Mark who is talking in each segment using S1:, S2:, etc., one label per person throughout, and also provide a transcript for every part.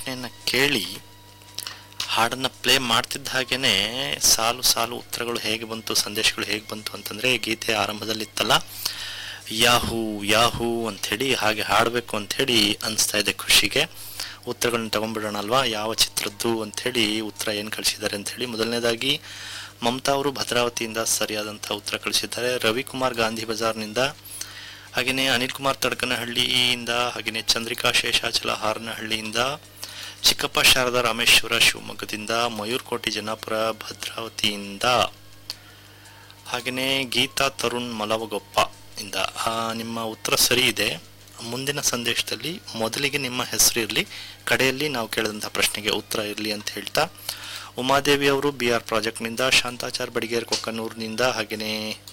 S1: ಪ್ರಶ್ನೆಯನ್ನು ಕೇಳಿ ಹಾಡನ್ನು ಪ್ಲೇ ಮಾಡ್ತಿದ್ದ ಹಾಗೇನೆ ಸಾಲು ಸಾಲು ಉತ್ತರಗಳು ಹೇಗೆ ಬಂತು ಸಂದೇಶಗಳು ಹೇಗೆ ಬಂತು ಅಂತಂದರೆ ಗೀತೆ ಆರಂಭದಲ್ಲಿತ್ತಲ್ಲ ಯಾಹೂ ಯಾಹೂ ಅಂಥೇಳಿ ಹಾಗೆ ಹಾಡಬೇಕು ಅಂಥೇಳಿ ಅನಿಸ್ತಾ ಇದೆ ಖುಷಿಗೆ ಉತ್ತರಗಳನ್ನ ತಗೊಂಡ್ಬಿಡೋಣ ಅಲ್ವಾ ಯಾವ ಚಿತ್ರದ್ದು ಅಂಥೇಳಿ ಉತ್ತರ ಏನು ಕಳಿಸಿದ್ದಾರೆ ಅಂಥೇಳಿ ಮೊದಲನೇದಾಗಿ ಮಮತಾ ಅವರು ಭದ್ರಾವತಿಯಿಂದ ಸರಿಯಾದಂಥ ಉತ್ತರ ಕಳಿಸಿದ್ದಾರೆ ರವಿಕುಮಾರ್ ಗಾಂಧಿ ಬಜಾರ್ನಿಂದ ಹಾಗೆಯೇ ಅನಿಲ್ ಕುಮಾರ್ ತಡಕನಹಳ್ಳಿಯಿಂದ ಹಾಗೆಯೇ ಚಂದ್ರಿಕಾ ಶೇಷಾಚಲ ಹಾರನಹಳ್ಳಿಯಿಂದ ಚಿಕ್ಕಪ್ಪ ಶಾರದಾ ರಾಮೇಶ್ವರ ಶಿವಮೊಗ್ಗದಿಂದ ಮಯೂರ್ಕೋಟೆ ಜನಾಪುರ ಭದ್ರಾವತಿಯಿಂದ ಹಾಗೆಯೇ ಗೀತಾ ತರುಣ್ ಮಲವಗೊಪ್ಪ ಇಂದ ಆ, ನಿಮ್ಮ ಉತ್ತರ ಸರಿ ಇದೆ ಮುಂದಿನ ಸಂದೇಶದಲ್ಲಿ ಮೊದಲಿಗೆ ನಿಮ್ಮ ಹೆಸರು ಇರಲಿ ಕಡೆಯಲ್ಲಿ ನಾವು ಕೇಳಿದಂಥ ಪ್ರಶ್ನೆಗೆ ಉತ್ತರ ಇರಲಿ ಅಂತ ಹೇಳ್ತಾ ಉಮಾದೇವಿ ಅವರು ಬಿ ಆರ್ ಪ್ರಾಜೆಕ್ಟ್ನಿಂದ ಶಾಂತಾಚಾರ್ ಬಡಿಗೇರ್ ಕೊಕ್ಕನೂರಿನಿಂದ ಹಾಗೆಯೇ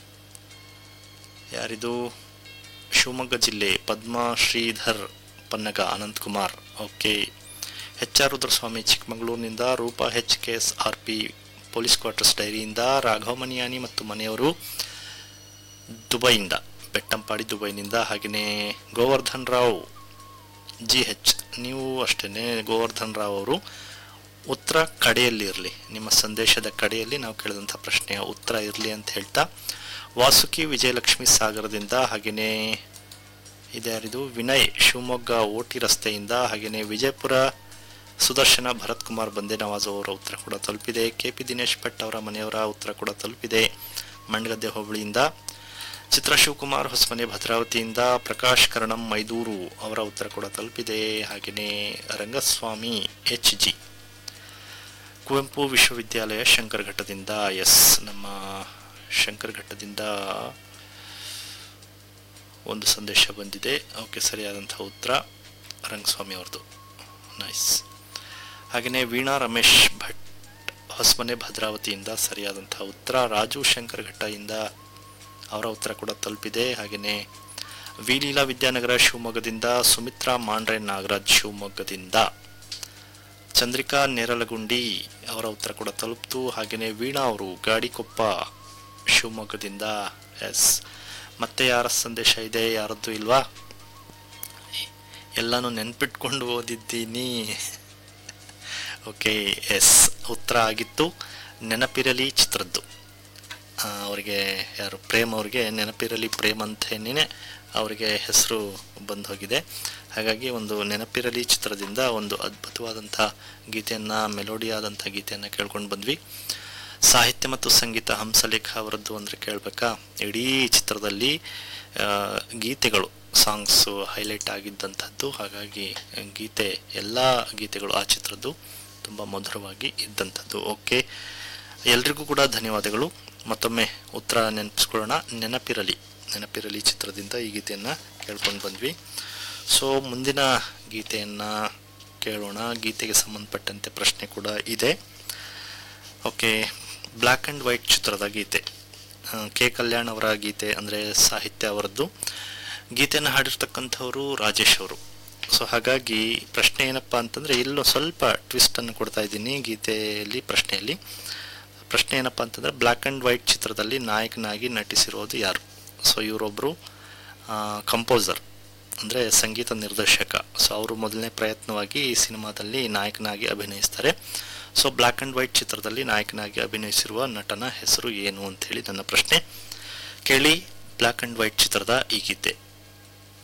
S1: ಯಾರಿದು ಶಿವಮೊಗ್ಗ ಜಿಲ್ಲೆ Padma Shridhar Pannaga Anant Kumar okay H R Rudraswamy ಚಿಕ್ಕಮಗಳೂರಿನಿಂದ Roopa H K S R P police quarters ಡೈರಿಯಿಂದ ರಾಘವ ಮನಿಯಾನಿ ಮತ್ತು ಮನೆಯವರು ದುಬೈಯಿಂದ ಬೆಟ್ಟಂಪಾಡಿ ದುಬೈನಿಂದ ಹಾಗೆಯೇ ಗೋವರ್ಧನ್ ರಾವ್ ಜಿ ಎಚ್ ನೀವು ಅಷ್ಟೇ ಗೋವರ್ಧನ್ ರಾವ್ ಅವರು ಉತ್ತರ ಕಡೆಯಲ್ಲಿ ಇರಲಿ ನಿಮ್ಮ ಸಂದೇಶದ ಕಡೆಯಲ್ಲಿ ನಾವು ಕೇಳಿದಂಥ ಪ್ರಶ್ನೆಯ ಉತ್ತರ ಇರಲಿ ಅಂತ ಹೇಳ್ತಾ ವಾಸುಕಿ ವಿಜಯಲಕ್ಷ್ಮಿ ಸಾಗರದಿಂದ ಹಾಗೆಯೇ ಇದ್ಯಾರಿದು ವಿನಯ್ ಶಿವಮೊಗ್ಗ ಓಟಿ ರಸ್ತೆಯಿಂದ ಹಾಗೆಯೇ ವಿಜಯಪುರ ಸುದರ್ಶನ ಭರತ್ ಕುಮಾರ್ ಬಂದೆ ನವಾಜ್ ಅವರ ಉತ್ತರ ಕೂಡ ತಲುಪಿದೆ ಕೆ ಪಿ ದಿನೇಶ್ ಭಟ್ ಅವರ ಮನೆಯವರ ಉತ್ತರ ಕೂಡ ತಲುಪಿದೆ ಮಂಡಗದ್ದೆ ಹೋಬಳಿಯಿಂದ ಚಿತ್ರ ಶಿವಕುಮಾರ್ ಹೊಸಮನೆ ಭದ್ರಾವತಿಯಿಂದ ಪ್ರಕಾಶ್ ಕರಣಂ ಮೈದೂರು ಅವರ ಉತ್ತರ ಕೂಡ ತಲುಪಿದೆ ಹಾಗೆಯೇ ರಂಗಸ್ವಾಮಿ ಎಚ್ ಜಿ ಕುವೆಂಪು ವಿಶ್ವವಿದ್ಯಾಲಯ ಶಂಕರಘಟ್ಟದಿಂದ ಎಸ್ ನಮ್ಮ ಶಂಕರಘಟ್ಟದಿಂದ ಒಂದು ಸಂದೇಶ ಬಂದಿದೆ ಓಕೆ ಸರಿಯಾದಂಥ ಉತ್ತರ ರಂಗಸ್ವಾಮಿ ಅವ್ರದ್ದು ನೈಸ್ ಹಾಗೆಯೇ ವೀಣಾ ರಮೇಶ್ ಭಟ್ ಹೊಸಮನೆ ಭದ್ರಾವತಿಯಿಂದ ಸರಿಯಾದಂಥ ಉತ್ತರ ರಾಜು ಶಂಕರಘಟ್ಟದಿಂದ ಅವರ ಉತ್ತರ ಕೂಡ ತಲುಪಿದೆ ಹಾಗೆಯೇ ವಿಲೀಲಾ ವಿದ್ಯಾನಗರ ಶಿವಮೊಗ್ಗದಿಂದ ಸುಮಿತ್ರಾ ಮಾಂಡ್ರೆ ನಾಗರಾಜ್ ಶಿವಮೊಗ್ಗದಿಂದ ಚಂದ್ರಿಕಾ ನೇರಲಗುಂಡಿ ಅವರ ಉತ್ತರ ಕೂಡ ತಲುಪ್ತು ಹಾಗೆಯೇ ವೀಣಾ ಅವರು ಗಾಡಿಕೊಪ್ಪ ಶಿವಮೊಗ್ಗದಿಂದ ಎಸ್ ಮತ್ತೆ ಯಾರ ಸಂದೇಶ ಇದೆ ಯಾರದ್ದು ಇಲ್ವಾ ಎಲ್ಲಾನು ನೆನ್ಪಿಟ್ಕೊಂಡು ಓದಿದ್ದೀನಿ ಓಕೆ ಎಸ್ ಉತ್ತರ ಆಗಿತ್ತು ನೆನಪಿರಲಿ ಚಿತ್ರದ್ದು ಆ, ಅವರಿಗೆ ಯಾರು ಪ್ರೇಮ್ ಅವ್ರಿಗೆ ನೆನಪಿರಲಿ ಪ್ರೇಮ್ ಅಂತೇನೇ ಅವರಿಗೆ ಹೆಸರು ಬಂದು ಹೋಗಿದೆ ಹಾಗಾಗಿ ಒಂದು ನೆನಪಿರಲಿ ಚಿತ್ರದಿಂದ ಒಂದು ಅದ್ಭುತವಾದಂಥ ಗೀತೆಯನ್ನು ಮೆಲೋಡಿ ಆದಂಥ ಗೀತೆಯನ್ನು ಕೇಳ್ಕೊಂಡು ಬಂದ್ವಿ ಸಾಹಿತ್ಯ ಮತ್ತು ಸಂಗೀತ ಹಂಸಲೇಖ ಅವರದ್ದು ಅಂದರೆ ಕೇಳಬೇಕಾ ಇಡೀ ಚಿತ್ರದಲ್ಲಿ ಆ, ಗೀತೆಗಳು ಸಾಂಗ್ಸು ಹೈಲೈಟ್ ಆಗಿದ್ದಂಥದ್ದು ಹಾಗಾಗಿ ಗೀತೆ ಎಲ್ಲ ಗೀತೆಗಳು ಆ ಚಿತ್ರದ್ದು ತುಂಬ ಮಧುರವಾಗಿ ಇದ್ದಂಥದ್ದು ಓಕೆ ಎಲ್ರಿಗೂ ಕೂಡ ಧನ್ಯವಾದಗಳು ಮತ್ತೊಮ್ಮೆ ಉತ್ತರ ನೆನಪಿಸ್ಕೊಳ್ಳೋಣ ನೆನಪಿರಲಿ ನೆನಪಿರಲಿ ಚಿತ್ರದಿಂದ ಈ ಗೀತೆಯನ್ನು ಕೇಳ್ಕೊಂಡು ಬಂದ್ವಿ ಸೊ ಮುಂದಿನ ಗೀತೆಯನ್ನು ಕೇಳೋಣ ಗೀತೆಗೆ ಸಂಬಂಧಪಟ್ಟಂತೆ ಪ್ರಶ್ನೆ ಕೂಡ ಇದೆ ಓಕೆ ಬ್ಲ್ಯಾಕ್ ಆ್ಯಂಡ್ ವೈಟ್ ಚಿತ್ರದ ಗೀತೆ ಆ, ಕೆ ಕಲ್ಯಾಣ್ ಅವರ ಗೀತೆ ಅಂದರೆ ಸಾಹಿತ್ಯ ಅವರದ್ದು ಗೀತೆಯನ್ನು ಹಾಡಿರ್ತಕ್ಕಂಥವರು ರಾಜೇಶ್ ಅವರು ಸೊ ಹಾಗಾಗಿ ಪ್ರಶ್ನೆ ಏನಪ್ಪ ಅಂತಂದರೆ ಇಲ್ಲೂ ಸ್ವಲ್ಪ ಟ್ವಿಸ್ಟನ್ನು ಕೊಡ್ತಾ ಇದ್ದೀನಿ ಗೀತೆಯಲ್ಲಿ ಪ್ರಶ್ನೆಯಲ್ಲಿ ಪ್ರಶ್ನೆ ಏನಪ್ಪ ಅಂತಂದರೆ ಬ್ಲ್ಯಾಕ್ ಆ್ಯಂಡ್ ವೈಟ್ ಚಿತ್ರದಲ್ಲಿ ನಾಯಕನಾಗಿ ನಟಿಸಿರೋದು ಯಾರು ಸೊ ಇವರೊಬ್ಬರು ಕಂಪೋಸರ್ ಅಂದರೆ ಸಂಗೀತ ನಿರ್ದೇಶಕ ಸೊ ಅವರು ಮೊದಲನೇ ಪ್ರಯತ್ನವಾಗಿ ಈ ಸಿನಿಮಾದಲ್ಲಿ ನಾಯಕನಾಗಿ ಅಭಿನಯಿಸ್ತಾರೆ ಸೊ ಬ್ಲ್ಯಾಕ್ ಆ್ಯಂಡ್ ವೈಟ್ ಚಿತ್ರದಲ್ಲಿ ನಾಯಕನಾಗಿ ಅಭಿನಯಿಸಿರುವ ನಟನ ಹೆಸರು ಏನು ಅಂಥೇಳಿ ನನ್ನ ಪ್ರಶ್ನೆ ಕೇಳಿ ಬ್ಲ್ಯಾಕ್ ಆ್ಯಂಡ್ ವೈಟ್ ಚಿತ್ರದ ಈ ಗೀತೆ